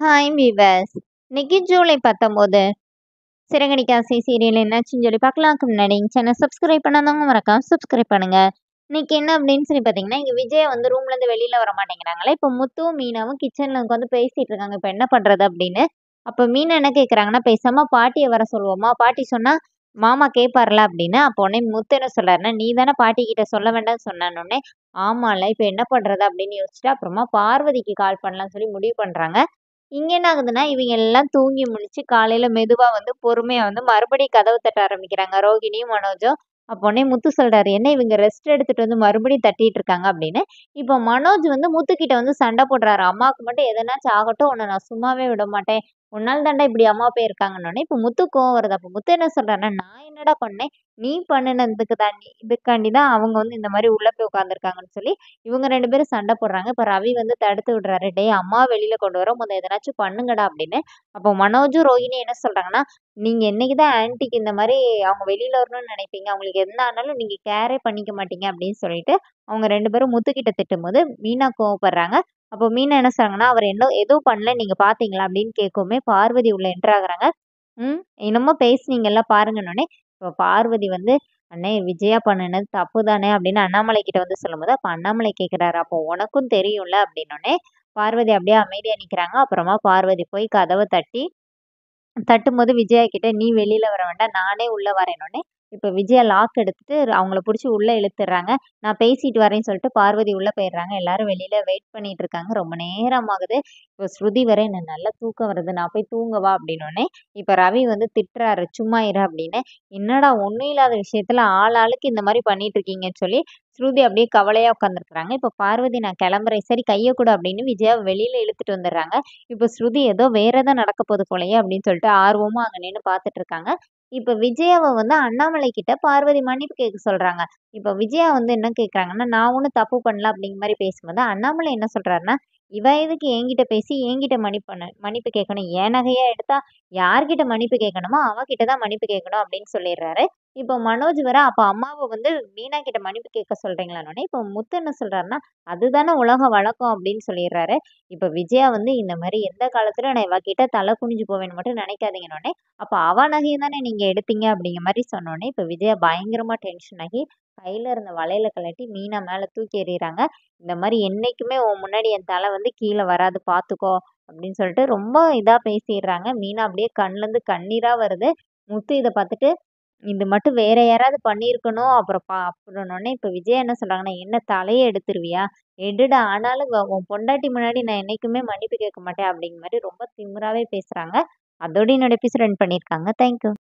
hi viewers இன்னைக்கு ஜூலை பத்தொம்போது சிறகடிக்காசி serial என்னாச்சுன்னு சொல்லி பார்க்கலாம்க்கு முன்னாடி சேனல் சப்ஸ்கிரைப் பண்ணாதவங்க மறக்காம சப்ஸ்கிரைப் பண்ணுங்க இன்னைக்கு என்ன அப்படின்னு சொல்லி பார்த்தீங்கன்னா இங்கே விஜய் வந்து ரூம்லேருந்து வெளியில் வர மாட்டேங்கிறாங்களே இப்போ முத்துவும் மீனாவும் கிச்சனில் உட்காந்து பேசிகிட்டு இருக்காங்க இப்போ என்ன பண்ணுறது அப்படின்னு அப்போ மீனா என்ன கேட்குறாங்கன்னா பேசாமல் பாட்டியை வர சொல்லுவோமா பாட்டி சொன்னால் மாமா கேட்பார்ல அப்படின்னு அப்போ உடனே முத்து என்ன சொல்கிறாருன்னா நீ தானே பாட்டி கிட்ட சொல்ல வேண்டாம்னு சொன்னானே ஆமாம்ல இப்போ என்ன பண்ணுறது அப்படின்னு யோசிச்சுட்டு அப்புறமா பார்வதிக்கு கால் பண்ணலாம்னு சொல்லி முடிவு பண்ணுறாங்க இங்கே என்ன ஆகுதுன்னா இவங்க எல்லாம் தூங்கி முழிச்சு காலையில் மெதுவாக வந்து பொறுமையாக வந்து மறுபடியும் கதவு தட்ட ஆரம்பிக்கிறாங்க ரோகிணியும் மனோஜும் அப்போ உடனே முத்து சொல்கிறாரு என்ன இவங்க ரெஸ்ட் எடுத்துகிட்டு வந்து மறுபடியும் தட்டிட்டு இருக்காங்க அப்படின்னு இப்போ மனோஜ் வந்து முத்துக்கிட்ட வந்து சண்டை போடுறாரு அம்மாவுக்கு மட்டும் எதனாச்சும் ஆகட்டும் உன்னை நான் சும்மாவே விட மாட்டேன் உன்னால் தாண்டா இப்படி அம்மா போயிருக்காங்கன்னொடனே இப்போ முத்து கோவம் வருது அப்போ முத்து என்ன சொல்கிறாருன்னா நான் என்னடா பண்ணேன் நீ பண்ணினதுக்கு தாண்டி இதுக்காண்டி தான் அவங்க வந்து இந்த மாதிரி உள்ளே போய் உட்காந்துருக்காங்கன்னு சொல்லி இவங்க ரெண்டு பேரும் சண்டை போடுறாங்க இப்போ ரவி வந்து தடுத்து விடுறாரு டேய் அம்மா வெளியில் கொண்டு வர முதல் எதனாச்சும் பண்ணுங்கடா அப்படின்னு அப்போ மனோஜும் ரோஹிணி என்ன சொல்கிறாங்கன்னா நீங்கள் என்னைக்கு தான் ஆன்ட்டிக்கு இந்த மாதிரி அவங்க வெளியில் வரணும்னு நினைப்பீங்க அவங்களுக்கு என்ன ஆனாலும் நீங்கள் கேரே பண்ணிக்க மாட்டீங்க அப்படின்னு சொல்லிட்டு அவங்க ரெண்டு பேரும் முத்துக்கிட்ட திட்டும்போது மீனா கோவப்படுறாங்க அப்போ மீனா என்ன சொல்றாங்கன்னா அவர் என்ன எதுவும் பண்ணல நீங்கள் பார்த்தீங்களா அப்படின்னு கேட்கவுமே பார்வதி உள்ள என்ட்ரு ஆகுறாங்க ம் என்னமோ பேசுனீங்கல்ல பாருங்கன்னொடனே இப்போ பார்வதி வந்து அண்ணே விஜயா பண்ணினது தப்பு தானே அப்படின்னு அண்ணாமலை கிட்ட வந்து சொல்லும்போது அப்போ அண்ணாமலை கேட்குறாரு அப்போ உனக்கும் தெரியும்ல அப்படின்னோடனே பார்வதி அப்படியே அமைதியாக நிற்கிறாங்க அப்புறமா பார்வதி போய் கதவை தட்டி தட்டும்போது விஜயா கிட்ட நீ வெளியில் வர வேண்டாம் நானே உள்ளே வரேன்னொடனே இப்போ விஜயா லாக் எடுத்துட்டு அவங்கள பிடிச்சி உள்ளே இழுத்துடுறாங்க நான் பேசிட்டு வரேன்னு சொல்லிட்டு பார்வதி உள்ளே போயிடுறாங்க எல்லாரும் வெளியில் வெயிட் பண்ணிட்டு இருக்காங்க ரொம்ப நேரம் ஆகுது இப்போ ஸ்ருதி வர எனக்கு நல்லா தூக்கம் வருது நான் போய் தூங்கவா அப்படின்னோடனே இப்போ ரவி வந்து திட்டுறாரு சும்மா இரு அப்படின்னு என்னடா ஒன்றும் இல்லாத விஷயத்துல ஆள் ஆளுக்கு இந்த மாதிரி பண்ணிட்டு இருக்கீங்கன்னு சொல்லி ஸ்ருதி அப்படியே கவலையாக உட்காந்துருக்குறாங்க இப்போ பார்வதி நான் கிளம்புறேன் சரி கையை கூட அப்படின்னு விஜயா வெளியில் இழுத்துட்டு வந்துடுறாங்க இப்போ ஸ்ருதி ஏதோ வேற ஏதோ நடக்க போகுது போலயே அப்படின்னு சொல்லிட்டு ஆர்வமாக அங்கே நின்று பார்த்துட்டு இருக்காங்க இப்போ விஜயாவை வந்து அண்ணாமலை கிட்ட பார்வதி மன்னிப்பு கேட்க சொல்கிறாங்க இப்போ விஜயா வந்து என்ன கேட்குறாங்கன்னா நான் ஒன்றும் தப்பு பண்ணல அப்படிங்கிற மாதிரி பேசும்போது அண்ணாமலை என்ன சொல்கிறாருன்னா இவ எதுக்கு என்கிட்ட பேசி என்கிட்ட மன்னிப்பு பண்ண மன்னிப்பு கேட்கணும் என் நகையா எடுத்தா யார்கிட்ட மன்னிப்பு கேட்கணுமோ அவகிட்ட தான் மன்னிப்பு கேட்கணும் அப்படின்னு சொல்லிடுறாரு இப்போ மனோஜ் வர அப்போ அம்மாவை வந்து மீனா கிட்ட மன்னிப்பு கேட்க சொல்கிறீங்களான்னொடனே இப்போ முத்து என்ன சொல்கிறாருன்னா அதுதானே உலக வழக்கம் அப்படின்னு சொல்லிடுறாரு இப்போ விஜயா வந்து இந்த மாதிரி எந்த காலத்துல நான் இவ கிட்ட தலை குனிஞ்சு போவேன்னு மட்டும் நினைக்காதீங்கன்னொடனே அப்போ அவ நகையை தானே நீங்கள் எடுத்தீங்க அப்படிங்கிற மாதிரி சொன்னோடனே இப்போ விஜயா பயங்கரமாக டென்ஷன் ஆகி கையில் இருந்த வளையல கழட்டி மீனா மேலே தூக்கி எறிகிறாங்க இந்த மாதிரி என்றைக்குமே உன் முன்னாடி என் தலை வந்து கீழே வராது பார்த்துக்கோ அப்படின்னு சொல்லிட்டு ரொம்ப இதாக பேசிடுறாங்க மீனா அப்படியே கண்ணுலேருந்து கண்ணீராக வருது முத்து இதை பார்த்துட்டு இது மட்டும் வேற யாராவது பண்ணியிருக்கணும் அப்புறம் பா அப்படின்னோடனே இப்போ விஜய் என்ன சொல்கிறாங்கன்னா என்ன தலையை எடுத்துருவியா எடுடா ஆனாலும் வ- உன் பொண்டாட்டி முன்னாடி நான் என்றைக்குமே மன்னிப்பு கேட்க மாட்டேன் அப்படிங்கிற மாதிரி ரொம்ப திமிராவே பேசுகிறாங்க அதோட என்னோட எபிசோட் ரன் பண்ணியிருக்காங்க தேங்க்யூ